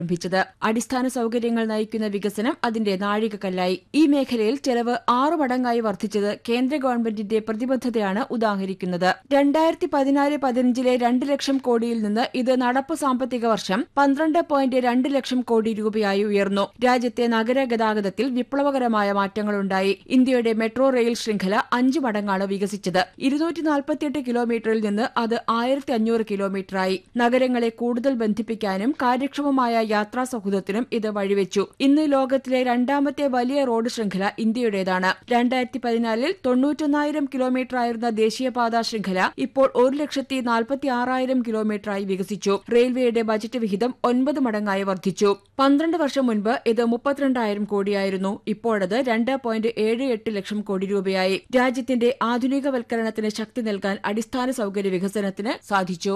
ആരംഭിച്ചത് അടിസ്ഥാന സൌകര്യങ്ങൾ നയിക്കുന്ന വികസനം അതിന്റെ നാഴികക്കല്ലായി ഈ മേഖലയിൽ ചെലവ് ആറു മടങ്ങായി വർദ്ധിച്ചത് കേന്ദ്ര ഗവൺമെന്റിന്റെ പ്രതിബദ്ധതയാണ് ഉദാഹരിക്കുന്നത് രണ്ടായിരത്തി പതിനാല് പതിനഞ്ചിലെ രണ്ട് ലക്ഷം കോടിയിൽ നിന്ന് ഇത് നടപ്പ് സാമ്പത്തിക വർഷം പന്ത്രണ്ട് പോയിന്റ് രണ്ട് ലക്ഷം കോടി രൂപയായി ഉയർന്നു രാജ്യത്തെ നഗര ഗതാഗതത്തിൽ വിപ്ലവകരമായ മാറ്റങ്ങളുണ്ടായി ഇന്ത്യയുടെ മെട്രോ റെയിൽ ശൃംഖല അഞ്ചു മടങ്ങാണ് വികസിച്ചത് ഇരുന്നൂറ്റി നാൽപ്പത്തിയെട്ട് കിലോമീറ്ററിൽ നിന്ന് അത് ആയിരത്തി അഞ്ഞൂറ് കിലോമീറ്ററായി നഗരങ്ങളെ കൂടുതൽ ബന്ധിപ്പിക്കാനും കാര്യക്ഷമമായ യാത്രാ സൗഹൃദത്തിനും ഇത് വഴിവെച്ചു ഇന്ന് ലോകത്തിലെ രണ്ടാമത്തെ വലിയ റോഡ് ശൃംഖല ഇന്ത്യയുടേതാണ് രണ്ടായിരത്തി പതിനാലിൽ തൊണ്ണൂറ്റൊന്നായിരം കിലോമീറ്റർ ആയിരുന്ന ദേശീയപാതാ ശൃംഖല ഇപ്പോൾ ഒരു ലക്ഷത്തി നാൽപ്പത്തി ആറായിരം കിലോമീറ്ററായി വികസിച്ചു റെയിൽവേയുടെ ബജറ്റ് വിഹിതം ഒൻപത് മടങ്ങായി വർദ്ധിച്ചു പന്ത്രണ്ട് വർഷം മുൻപ് ഇത് മുപ്പത്തിരണ്ടായിരം കോടിയായിരുന്നു ഇപ്പോഴത് രണ്ട് പോയിന്റ് ഏഴ് എട്ട് ലക്ഷം കോടി രൂപയായി രാജ്യത്തിന്റെ ആധുനികവൽക്കരണത്തിന് ശക്തി നൽകാൻ അടിസ്ഥാന സൌകര്യ വികസനത്തിന് സാധിച്ചു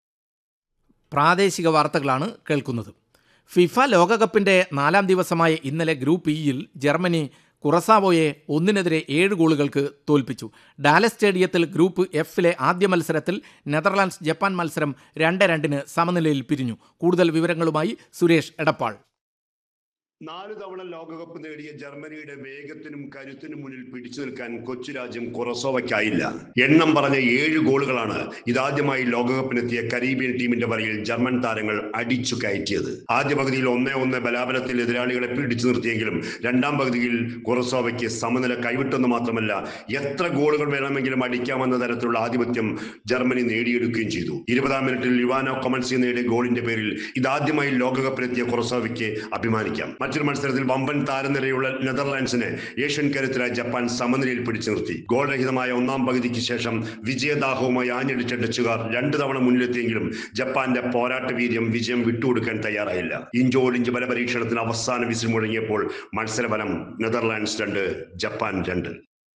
പ്രാദേശിക വാർത്തകളാണ് കേൾക്കുന്നത് ഫിഫ ലോകകപ്പിന്റെ നാലാം ദിവസമായ ഇന്നലെ ഗ്രൂപ്പ് ഇയിൽ ജർമ്മനി കുറസാവോയെ ഒന്നിനെതിരെ ഏഴ് ഗോളുകൾക്ക് തോൽപ്പിച്ചു ഡാലസ് സ്റ്റേഡിയത്തിൽ ഗ്രൂപ്പ് എഫിലെ ആദ്യ മത്സരത്തിൽ നെതർലാൻഡ്സ് ജപ്പാൻ മത്സരം രണ്ട് രണ്ടിന് സമനിലയിൽ പിരിഞ്ഞു കൂടുതൽ വിവരങ്ങളുമായി സുരേഷ് എടപ്പാൾ നാല് തവണ ലോകകപ്പ് നേടിയ ജർമ്മനിയുടെ വേഗത്തിനും കരുത്തിനും മുന്നിൽ പിടിച്ചു നിൽക്കാൻ കൊച്ചു രാജ്യം കൊറസോവയ്ക്കായില്ല എണ്ണം പറഞ്ഞ ഏഴ് ഗോളുകളാണ് ഇതാദ്യമായി ലോകകപ്പിനെത്തിയ കരീബിയൻ ടീമിന്റെ വരയിൽ ജർമ്മൻ താരങ്ങൾ അടിച്ചു കയറ്റിയത് ആദ്യ പകുതിയിൽ ഒന്നേ ഒന്ന് ബലാബലത്തിൽ എതിരാളികളെ പിടിച്ചു നിർത്തിയെങ്കിലും രണ്ടാം പകുതിയിൽ കൊറസോവയ്ക്ക് സമനില കൈവിട്ടെന്ന് മാത്രമല്ല എത്ര ഗോളുകൾ വേണമെങ്കിലും അടിക്കാമെന്ന തരത്തിലുള്ള ആധിപത്യം ജർമ്മനി നേടിയെടുക്കുകയും ചെയ്തു ഇരുപതാം മിനിറ്റിൽ യുവാനോ കൊമൻസി നേടിയ ഗോളിന്റെ പേരിൽ ഇതാദ്യമായി ലോകകപ്പിലെത്തിയ കൊറസോവയ്ക്ക് അഭിമാനിക്കാം മറ്റൊരു മത്സരത്തിൽ വമ്പൻ താരനിരയുള്ള നെതർലാൻഡ്സിനെ ഏഷ്യൻ കരുത്തരായ ജപ്പാൻ സമനിലയിൽ പിടിച്ചു നിർത്തി ഗോൾ രഹിതമായ ഒന്നാം പകുതിക്ക് ശേഷം വിജയദാഹവുമായി ആഞ്ഞടിച്ച ഡച്ചുകാർ രണ്ടു തവണ മുന്നിലെത്തിയെങ്കിലും ജപ്പാന്റെ പോരാട്ട വീര്യം വിജയം വിട്ടുകൊടുക്കാൻ തയ്യാറായില്ല ഇഞ്ചോടിഞ്ച് ബലപരീക്ഷണത്തിന് അവസാന വിസിൽ മുഴങ്ങിയപ്പോൾ മത്സരഫലം നെതർലാൻഡ്സ് രണ്ട് ജപ്പാൻ രണ്ട്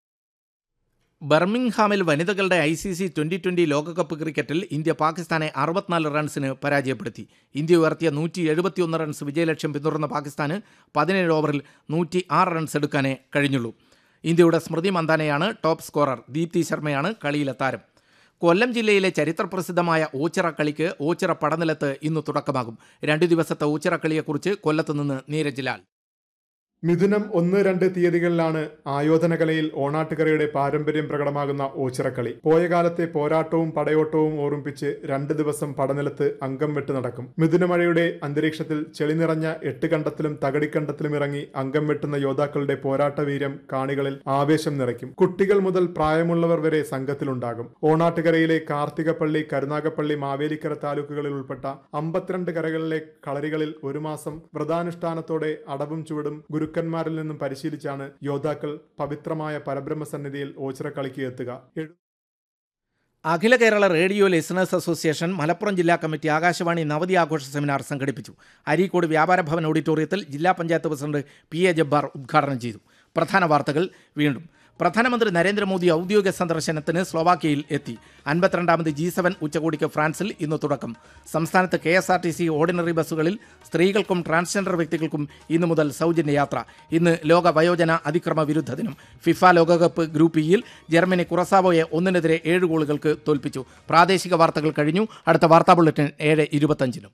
ബർമിംഗ്ഹാമിൽ വനിതകളുടെ I C C twenty twenty ലോകകപ്പ് ക്രിക്കറ്റിൽ ഇന്ത്യ പാകിസ്ഥാനെ അറുപത്തിനാല് റൺസിന് പരാജയപ്പെടുത്തി ഇന്ത്യ ഉയർത്തിയ നൂറ്റി എഴുപത്തിയൊന്ന് റൺസ് വിജയലക്ഷ്യം പിന്തുടർന്ന പാകിസ്ഥാന് പതിനേഴ് ഓവറിൽ നൂറ്റി ആറ് റൺസ് എടുക്കാനേ കഴിഞ്ഞുള്ളൂ ഇന്ത്യയുടെ സ്മൃതി മന്ദാനയാണ് ടോപ്പ് സ്കോറർ ദീപ്തി ശർമ്മയാണ് കളിയിലെ താരം കൊല്ലം ജില്ലയിലെ ചരിത്രപ്രസിദ്ധമായ ഓച്ചിറ കളിക്ക് ഓച്ചിറ പടനിലത്ത് ഇന്ന് തുടക്കമാകും രണ്ടു ദിവസത്തെ ഓച്ചിറ കളിയെക്കുറിച്ച് കൊല്ലത്ത് നിന്ന് നീരജ് ലാൽ മിഥുനം ഒന്ന് രണ്ട് തീയതികളിലാണ് ആയോധനകലയിൽ ഓണാട്ടുകരയുടെ പാരമ്പര്യം പ്രകടമാകുന്ന ഓച്ചിറക്കളി പോയ കാലത്തെ പോരാട്ടവും പടയോട്ടവും ഓർമ്മിപ്പിച്ച് രണ്ട് ദിവസം പടനിലത്ത് അംഗം വെട്ട് നടക്കും മിഥുനമഴയുടെ അന്തരീക്ഷത്തിൽ ചെളി നിറഞ്ഞ എട്ട് കണ്ടത്തിലും തകടിക്കണ്ടത്തിലും ഇറങ്ങി അംഗം വെട്ടുന്ന യോദ്ധാക്കളുടെ പോരാട്ട വീര്യം കാണികളിൽ ആവേശം നിറയ്ക്കും കുട്ടികൾ മുതൽ പ്രായമുള്ളവർ വരെ സംഘത്തിലുണ്ടാകും ഓണാട്ടുകരയിലെ കാർത്തികപ്പള്ളി കരുനാഗപ്പള്ളി മാവേലിക്കര താലൂക്കുകളിൽ ഉൾപ്പെട്ട അമ്പത്തിരണ്ട് കരകളിലെ കളരികളിൽ ഒരു മാസം വ്രതാനുഷ്ഠാനത്തോടെ അടവും ചുവടും ഗുരുക്കന്മാരിൽ നിന്നും പരിശീലിച്ചാണ് യോദ്ധാക്കൾ പവിത്രമായ പരബ്രഹ്മസന്നിധിയിൽ ഓച്ചിറക്കളിക്ക് എത്തുക എഴു- Akhila Kerala radio listeners association Malappuram ജില്ലാ കമ്മിറ്റി ആകാശവാണി നവതി ആഘോഷ സെമിനാർ സംഘടിപ്പിച്ചു അരീക്കോട് വ്യാപാര ഭവൻ ഓഡിറ്റോറിയത്തിൽ ജില്ലാ panchayat president P A Jabbar ഉദ്ഘാടനം ചെയ്തു പ്രധാന വാർത്തകൾ വീണ്ടും പ്രധാനമന്ത്രി നരേന്ദ്രമോദി ഔദ്യോഗിക സന്ദർശനത്തിന് സ്ലോവാക്യയിൽ എത്തി അൻപത്തിരണ്ടാമത് ജി സെവൻ ഉച്ചകോടിക്ക് ഫ്രാൻസിൽ ഇന്ന് തുടക്കം സംസ്ഥാനത്ത് K S R T C ordinary ബസ്സുകളിൽ സ്ത്രീകൾക്കും ട്രാൻസ്ജെൻഡർ വ്യക്തികൾക്കും ഇന്നു മുതൽ സൗജന്യ യാത്ര ഇന്ന് ലോക വയോജന അതിക്രമ വിരുദ്ധ ദിനം ഫിഫ ലോകകപ്പ് ഗ്രൂപ്പ് ഇയിൽ ജർമ്മനി കുറസാവോയെ ഒന്നിനെതിരെ ഏഴ് ഗോളുകൾക്ക് തോൽപ്പിച്ചു പ്രാദേശിക വാർത്തകൾ കഴിഞ്ഞു അടുത്ത വാർത്താ ബുള്ളറ്റിൻ ഏഴ് ഇരുപത്തഞ്ചിനും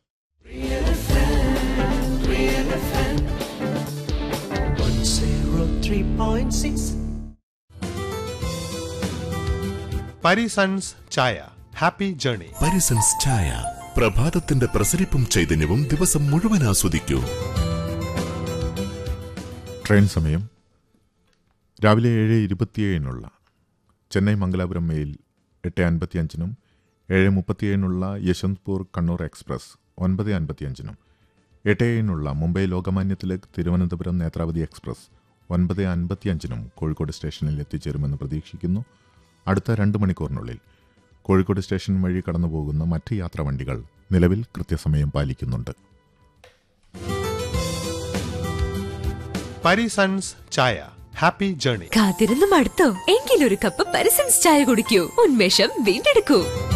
zero three point six. Parisons ചായ ഹാപ്പി ജേണി പരിസൻസ് ചായ പ്രഭാതത്തിന്റെ പ്രസരിപ്പും ചൈതന്യവും ദിവസം മുഴുവൻ ആസ്വദിക്കൂ ട്രെയിൻ സമയം രാവിലെ ഏഴ് ഇരുപത്തിയേഴിനുള്ള ചെന്നൈ മംഗലാപുരം മെയിൽ എട്ട് അൻപത്തിയഞ്ചിനും ഏഴ് മുപ്പത്തിയേഴിനുള്ള യശ്വന്ത്പൂർ കണ്ണൂർ എക്സ്പ്രസ് ഒൻപത് അൻപത്തിയഞ്ചിനും എട്ട് ഏഴിനുള്ള മുംബൈ ലോകമാന്യ തിലക് തിരുവനന്തപുരം നേത്രാവതി എക്സ്പ്രസ് ഒൻപത് അൻപത്തിയഞ്ചിനും കോഴിക്കോട് സ്റ്റേഷനിൽ എത്തിച്ചേരുമെന്ന് പ്രതീക്ഷിക്കുന്നു അടുത്ത രണ്ട് മണിക്കൂറിനുള്ളിൽ കോഴിക്കോട് സ്റ്റേഷൻ വഴി കടന്നുപോകുന്ന മറ്റ് യാത്രാവണ്ടികൾ നിലവിൽ കൃത്യസമയം പാലിക്കുന്നുണ്ട് പരിസൺസ് ചായ ഹാപ്പി ജേണി കാത്തിരുന്ന് മടുത്തോ എങ്കിലൊരു കപ്പ് പരിസൻസ് ചായ കുടിക്കൂ ഉന്മേഷം വീണ്ടെടുക്കൂ